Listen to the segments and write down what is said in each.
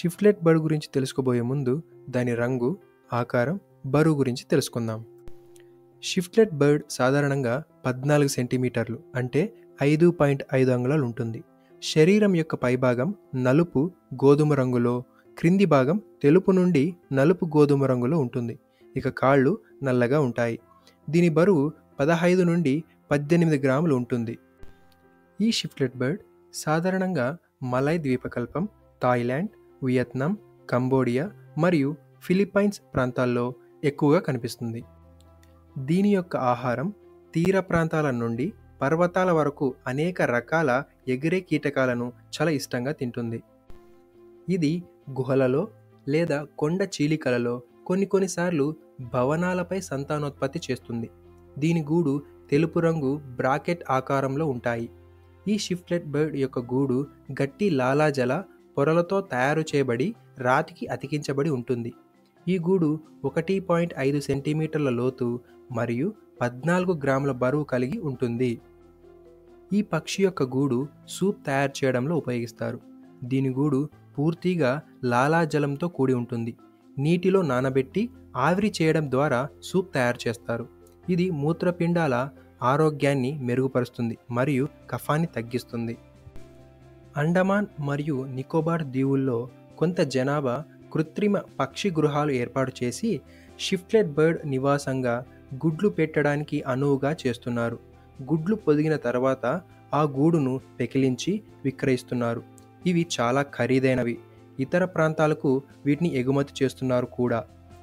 షిఫ్ట్లెట్ bird గురించి తెలుసుకోబోయే ముందు దాని రంగు ఆకారం బరువు గురించి తెలుసుకుందాం షిఫ్ట్లెట్ బర్డ్ సాధారణంగా పద్నాలుగు సెంటీమీటర్లు అంటే ఐదు పాయింట్ ఐదు అంగుళాలు ఉంటుంది శరీరం యొక్క పైభాగం నలుపు గోధుమ రంగులో క్రింది భాగం తెలుపు నుండి నలుపు గోధుమ రంగులో ఉంటుంది ఇక కాళ్ళు నల్లగా ఉంటాయి దీని బరువు పదహైదు నుండి పద్దెనిమిది గ్రాములు ఉంటుంది ఈ షిఫ్ట్లెట్ బర్డ్ సాధారణంగా మలై ద్వీపకల్పం థాయిలాండ్ వియత్నాం కంబోడియా మరియు ఫిలిప్పైన్స్ ప్రాంతాల్లో ఎక్కువగా కనిపిస్తుంది దీని యొక్క ఆహారం తీర ప్రాంతాల నుండి పర్వతాల వరకు అనేక రకాల ఎగిరే కీటకాలను చాలా ఇష్టంగా తింటుంది ఇది గుహలలో లేదా కొండ చీలికలలో కొన్ని కొన్నిసార్లు భవనాలపై సంతానోత్పత్తి చేస్తుంది దీని గూడు తెలుపు రంగు బ్రాకెట్ ఆకారంలో ఉంటాయి ఈ షిఫ్ట్లెట్ బర్డ్ యొక్క గూడు గట్టి లాలాజల పొరలతో తయారు చేయబడి రాతికి అతికించబడి ఉంటుంది ఈ గూడు ఒకటి పాయింట్ ఐదు సెంటీమీటర్ల లోతు మరియు పద్నాలుగు గ్రాముల బరువు కలిగి ఉంటుంది ఈ పక్షి యొక్క గూడు సూప్ తయారు చేయడంలో ఉపయోగిస్తారు దీని గూడు పూర్తిగా లాలాజలంతో కూడి ఉంటుంది నీటిలో నానబెట్టి ఆవిరి చేయడం ద్వారా సూప్ తయారు చేస్తారు ఇది మూత్రపిండాల ఆరోగ్యాన్ని మెరుగుపరుస్తుంది మరియు కఫాన్ని తగ్గిస్తుంది అండమాన్ మరియు నికోబార్ దీవుల్లో కొంత జనాభా కృత్రిమ పక్షి గృహాలు ఏర్పాటు చేసి షిఫ్ట్లెట్ బర్డ్ నివాసంగా గుడ్లు పెట్టడానికి అనువుగా చేస్తున్నారు గుడ్లు పొదిగిన తర్వాత ఆ గూడును పెకిలించి విక్రయిస్తున్నారు ఇవి చాలా ఖరీదైనవి ఇతర ప్రాంతాలకు వీటిని ఎగుమతి చేస్తున్నారు కూడా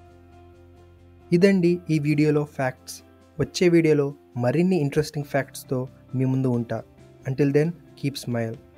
ఇదండి ఈ వీడియోలో ఫ్యాక్ట్స్ వచ్చే వీడియోలో మరిన్ని ఇంట్రెస్టింగ్ ఫ్యాక్ట్స్తో మీ ముందు ఉంటా అంటిల్ దెన్ కీప్ స్మైల్